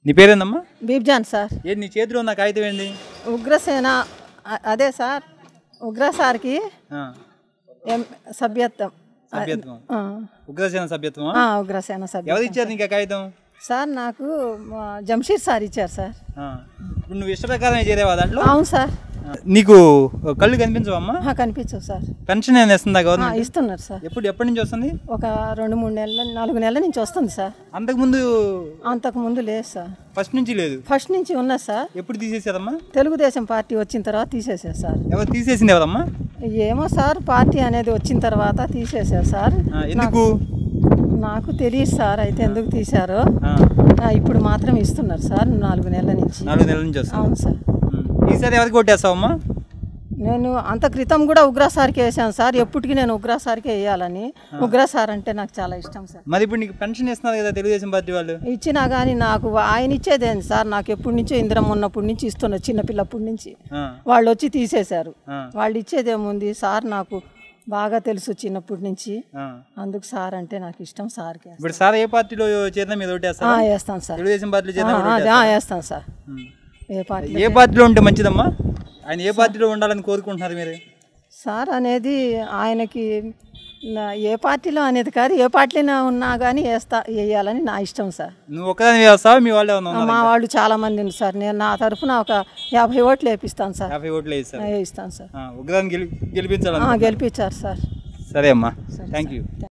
నీ పేరేందమ్మా బీబ్జాన్ సార్ ఏంటి నీ చేతిలో ఉన్న కాగితం ఏంటి ఉగ్రసేన అ- అదే సార్ ఉగ్ర సార్కి ఆ, ఎం సభ్యత్వం సభ్యత్వం ఆ. ఉగ్రసేన సభ్యత్వమా ఆ, ఉగ్రసేన సభ్యత్వం ఎవరు ఇచ్చారు నీకు ఆ కాగితం సార్ నాకు మా జంషీర్ సార్ ఇచ్చారు సార్ ఆ, ఇప్పుడు నువ్వు ఇష్ట ప్రకారమే చేరేవా దాంట్లో అవును సార్ ఆ, నీకు కళ్ళు కనిపించవమ్మా ఆ, కనిపించవు సార్ పెన్షన్ ఏమైనా ఇస్తుందా ఆ, గవర్నమెంట్ ఇస్తున్నారు సార్ ఎప్పుడు ఎప్పటి నుంచి వస్తుంది ఒక రెండు మూడు నెలల నాలుగు నెలల నుంచి వస్తుంది సార్ అంతకుముందు అంతకు ముందు లేదు సార్ ఫస్ట్ నుంచి లేదు ఫస్ట్ నుంచి ఉన్నది సార్ ఎప్పుడు తీసేసారమ్మా తెలుగుదేశం పార్టీ వచ్చిన తర్వాత తీసేసారు సార్ ఎవరు తీసేసింది ఎవరమ్మా ఏమో సార్ పార్టీ అనేది వచ్చిన తర్వాత తీసేసారు సార్ ఆ, ఎందుకు నాకు తెలియదు సార్ అయితే ఎందుకు తీశారో ఆ, ఆ, ఇప్పుడు మాత్రం ఇస్తున్నారు సార్ నాలుగు నెలల నుంచి నాలుగు నెలల నుంచి వస్తుంది అవును సార్ ఉమ్. ఈసారి ఎవరికి కొట్టేస్తావమ్మా నేను అంత క్రితం కూడా ఉగ్రా సార్కి వేసాను సార్ ఎప్పటికీ నేను ఉగ్రా సార్కే వేయాలని ఉగ్రా సార్ అంటే నాకు చాలా ఇష్టం సార్ మరి ఇప్పుడు నీకు పెన్షన్ ఇస్తున్నారు కదా తెలుగుదేశం పార్టీ వాళ్ళు ఇచ్చినా కానీ నాకు ఆయన ఇచ్చేదేంటి సార్ నాకు ఎప్పటి నుంచో ఇందిరం ఉన్నప్పటి నుంచి ఇస్తున్నారు చిన్నపిల్లప్పటి నుంచి ఆ, వాళ్ళు వచ్చి తీసేశారు ఆ. వాళ్ళు ఇచ్చేదేముంది సార్ నాకు బాగా తెలుసు చిన్నప్పటి నుంచి ఆ. అందుకు సార్ అంటే నాకు ఇష్టం సార్కి ఇప్పుడు సార్ ఏ పార్టీలో చేరినా మీద ఓటేస్తారా వేస్తాను సార్ తెలుగుదేశం పార్టీలో ఆ, చేరినా కూడా అదే, ఆ, వేస్తాను సార్ ఉమ్. ఏ పార్టీ ఏ పార్టీలో ఉంటే మంచిదమ్మా ఆయన ఏ పార్టీలో ఉండాలని కోరుకుంటున్నారు మీరు సార్ అనేది ఆయనకి నా- ఏ పార్టీలో అనేది కాదు ఏ పార్టీలో ఉన్నా కానీ వేస్తా వేయాలని నా ఇష్టం సార్ నువ్వు ఒక్కదాని వేస్తావా మీ వాళ్ళు ఏమన్నా ఉన్నారు మా వాళ్ళు చాలా మంది ఉన్నారు సార్ నేను నా తరఫున ఒక యాభై ఓట్లు వేపిస్తాను సార్ యాభై ఓట్లు వేస్తారు వేయిస్తాను సార్ ఉగ్రాన్ని గెలి గెలిపించాలని ఆ, గెలిపించారు సార్ సరే అమ్మా థ్యాంక్ యూ